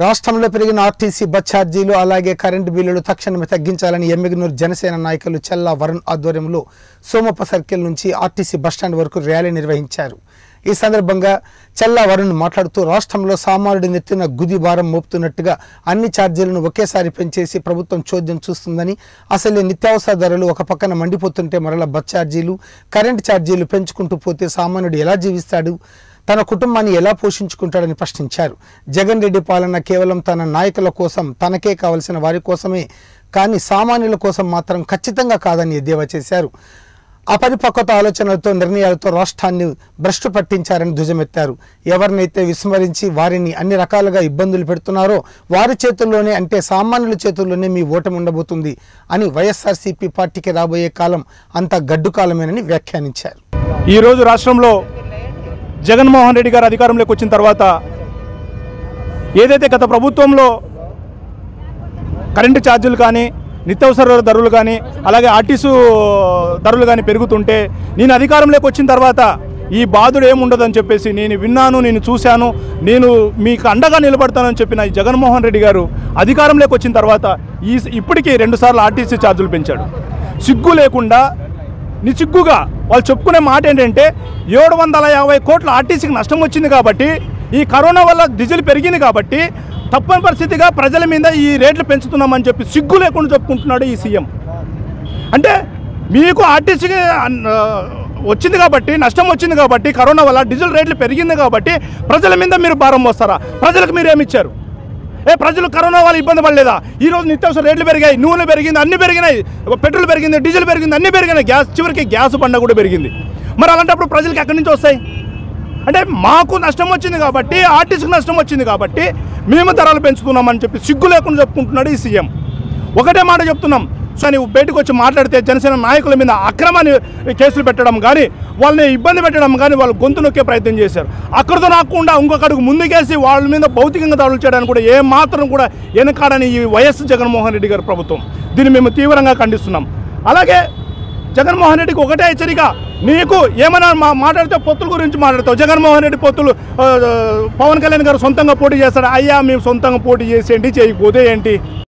రాష్ట్రంలో పెరిగిన RTC bus ఛార్జీలు అలాగే కరెంటు బిల్లులు తక్షణమే తగ్గించాలని ఎమ్మిగనూరు జనసేన నాయకులు చల్లా వరుణ్ ఆధ్వర్యంలో సోమప్ప సర్కిల్ నుంచి ఆర్టీసీ బస్టాండ్ వరకు ర్యాలీ నిర్వహించారు ఈ సందర్భంగా చల్లా వరుణ్ మాట్లాడుతూ రాష్ట్రంలో సామాన్యుడి నెత్తిన గుది భారం మోపుతున్నట్టుగా అన్ని ఛార్జీలను ఒకేసారి పెంచేసి ప్రభుత్వం చోద్యం చూస్తుందని అసలే నిత్యావసర ధరలు ఒక పక్కన మండిపోతుంటే మరల బస్ ఛార్జీలు కరెంటు ఛార్జీలు పెంచుకుంటూ పోతే సామాన్యుడు ఎలా జీవిస్తాడు తన కుటుంబాన్ని ఎలా పోషించుకుంటాడని ప్రశ్నించారు జగన్ రెడ్డి పాలన కేవలం తన నాయకుల కోసం తనకే కావలసిన వారి కోసమే కానీ సామాన్యుల కోసం మాత్రం ఖచ్చితంగా కాదని ఎద్దేవా చేశారు అపరిపక్వత ఆలోచనలతో నిర్ణయాలతో రాష్ట్రాన్ని భ్రష్టు పట్టించారని ధ్వజమెత్తారు ఎవరినైతే విస్మరించి వారిని అన్ని రకాలుగా ఇబ్బందులు పెడుతున్నారో వారి చేతుల్లోనే అంటే సామాన్యుల చేతుల్లోనే మీ ఓటమి ఉండబోతుంది అని వైఎస్ఆర్సీపీ పార్టీకి రాబోయే కాలం అంత గడ్డు కాలమేనని వ్యాఖ్యానించారు ఈరోజు రాష్ట్రంలో జగన్మోహన్ రెడ్డి గారు అధికారంలోకి వచ్చిన తర్వాత ఏదైతే గత ప్రభుత్వంలో కరెంటు ఛార్జీలు కానీ నిత్యావసర ధరలు కానీ అలాగే ఆర్టీసు ధరలు కానీ పెరుగుతుంటే నేను అధికారంలోకి వచ్చిన తర్వాత ఈ బాధుడు ఏముండదని చెప్పేసి నేను విన్నాను నేను చూశాను నేను మీకు అండగా నిలబడతానని చెప్పిన ఈ జగన్మోహన్ రెడ్డి గారు అధికారంలోకి వచ్చిన తర్వాత ఈ ఇప్పటికీ రెండుసార్లు ఆర్టీసీ ఛార్జీలు పెంచాడు సిగ్గు లేకుండా నిసిగ్గుగా వాళ్ళు చెప్పుకునే మాట ఏంటంటే ఏడు వందల యాభై కోట్ల ఆర్టీసీకి నష్టం వచ్చింది కాబట్టి ఈ కరోనా వల్ల డీజిల్ పెరిగింది కాబట్టి తప్పని పరిస్థితిగా ప్రజల మీద ఈ రేట్లు పెంచుతున్నామని చెప్పి సిగ్గు లేకుండా చెప్పుకుంటున్నాడు ఈ సీఎం అంటే మీకు ఆర్టీసీకి అన్- ఆ, వచ్చింది కాబట్టి నష్టం వచ్చింది కాబట్టి కరోనా వల్ల డీజిల్ రేట్లు పెరిగింది కాబట్టి ప్రజల మీద మీరు భారం మోస్తారా ప్రజలకు మీరు ఏమి ఇచ్చారు ఏ ప్రజలు కరోనా వల్ల ఇబ్బంది పడలేదా ఈ రోజు నిత్యావసర రేట్లు పెరిగాయి నూనె పెరిగింది అన్ని పెరిగినాయి పెట్రోల్ పెరిగింది డీజిల్ పెరిగింది అన్ని పెరిగినాయి గ్యాస్ చివరికి గ్యాస్ బండ కూడా పెరిగింది మరి అలాంటప్పుడు ప్రజలకు ఎక్కడి నుంచి వస్తాయి అంటే మాకు నష్టం వచ్చింది కాబట్టి ఆర్టీసీకి నష్టం వచ్చింది కాబట్టి మేము ధరలు పెంచుతున్నామని చెప్పి సిగ్గు లేకుండా చెప్పుకుంటున్నాడు ఈ సీఎం ఒకటే మాట చెప్తున్నాం సో నువ్వు బయటకు వచ్చి మాట్లాడితే జనసేన నాయకుల మీద అక్రమాన్ని కేసులు పెట్టడం కానీ వాళ్ళని ఇబ్బంది పెట్టడం కానీ వాళ్ళు గొంతు నొక్కే ప్రయత్నం చేశారు అక్కడితో నాకుండా ఇంకొక అడుగు ముందుకేసి వాళ్ళ మీద భౌతికంగా దాడులు చేయడానికి కూడా ఏ మాత్రం కూడా వెనకాడని ఈ వైఎస్ జగన్మోహన్ రెడ్డి గారి ప్రభుత్వం దీన్ని మేము తీవ్రంగా ఖండిస్తున్నాం అలాగే జగన్మోహన్ రెడ్డికి ఒకటే హెచ్చరిక నీకు ఏమైనా మా మాట్లాడితే పొత్తుల గురించి మాట్లాడతావు జగన్మోహన్ రెడ్డి పొత్తులు ఆ, పవన్ కళ్యాణ్ గారు సొంతంగా పోటీ చేస్తాడు అయ్యా మేము సొంతంగా పోటీ చేసేయండి చేయకపోతే ఏంటి